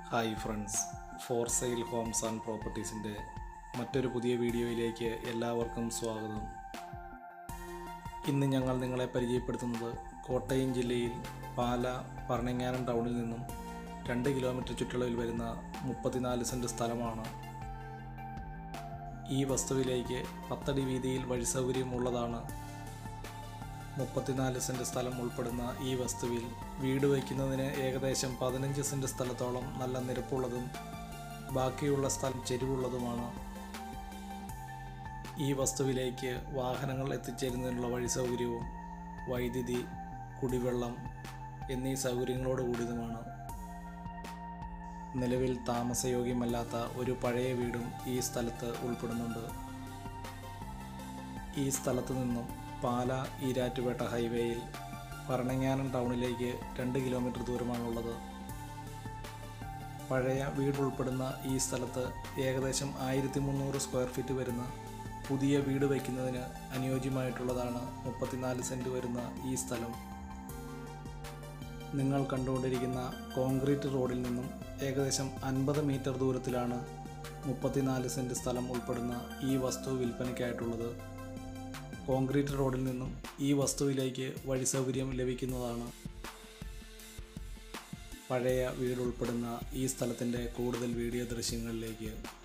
hi friends for sale homes and പ്രോപ്പർട്ടീസിൻ്റെ മറ്റൊരു പുതിയ വീഡിയോയിലേക്ക് എല്ലാവർക്കും സ്വാഗതം ഇന്ന് ഞങ്ങൾ നിങ്ങളെ പരിചയപ്പെടുത്തുന്നത് കോട്ടയം ജില്ലയിൽ പാല ഭരണങ്ങാനം ടൗണിൽ നിന്നും രണ്ട് കിലോമീറ്റർ ചുറ്റളവിൽ വരുന്ന മുപ്പത്തിനാല് സെൻറ്റ് സ്ഥലമാണ് ഈ വസ്തുവിലേക്ക് പത്തടി വീതിയിൽ വഴി സൗകര്യമുള്ളതാണ് മുപ്പത്തിനാല് സെൻറ്റ് സ്ഥലം ഉൾപ്പെടുന്ന ഈ വസ്തുവിൽ വീട് വയ്ക്കുന്നതിന് ഏകദേശം പതിനഞ്ച് സെൻറ്റ് സ്ഥലത്തോളം നല്ല നിരപ്പുള്ളതും ബാക്കിയുള്ള സ്ഥലം ചെരിവുള്ളതുമാണ് ഈ വസ്തുവിലേക്ക് വാഹനങ്ങൾ എത്തിച്ചേരുന്നതിനുള്ള വഴി സൗകര്യവും വൈദ്യുതി കുടിവെള്ളം എന്നീ സൗകര്യങ്ങളോട് കൂടിയതുമാണ് നിലവിൽ താമസയോഗ്യമല്ലാത്ത ഒരു പഴയ വീടും ഈ സ്ഥലത്ത് ഉൾപ്പെടുന്നുണ്ട് ഈ സ്ഥലത്തു നിന്നും പാല ഈരാറ്റുപേട്ട ഹൈവേയിൽ ഭരണങ്ങാനം ടൗണിലേക്ക് രണ്ട് കിലോമീറ്റർ ദൂരമാണുള്ളത് പഴയ വീട് ഉൾപ്പെടുന്ന ഈ സ്ഥലത്ത് ഏകദേശം ആയിരത്തി മുന്നൂറ് സ്ക്വയർ ഫീറ്റ് വരുന്ന പുതിയ വീട് വയ്ക്കുന്നതിന് അനുയോജ്യമായിട്ടുള്ളതാണ് മുപ്പത്തിനാല് സെൻറ്റ് വരുന്ന ഈ സ്ഥലം നിങ്ങൾ കണ്ടുകൊണ്ടിരിക്കുന്ന കോൺക്രീറ്റ് റോഡിൽ നിന്നും ഏകദേശം അൻപത് മീറ്റർ ദൂരത്തിലാണ് മുപ്പത്തിനാല് സെൻറ്റ് സ്ഥലം ഉൾപ്പെടുന്ന ഈ വസ്തു വിൽപ്പനയ്ക്കായിട്ടുള്ളത് കോൺക്രീറ്റ് റോഡിൽ നിന്നും ഈ വസ്തുവിലേക്ക് വഴി സൗകര്യം ലഭിക്കുന്നതാണ് പഴയ വീട് ഉൾപ്പെടുന്ന ഈ സ്ഥലത്തിൻ്റെ കൂടുതൽ വീഡിയോ ദൃശ്യങ്ങളിലേക്ക്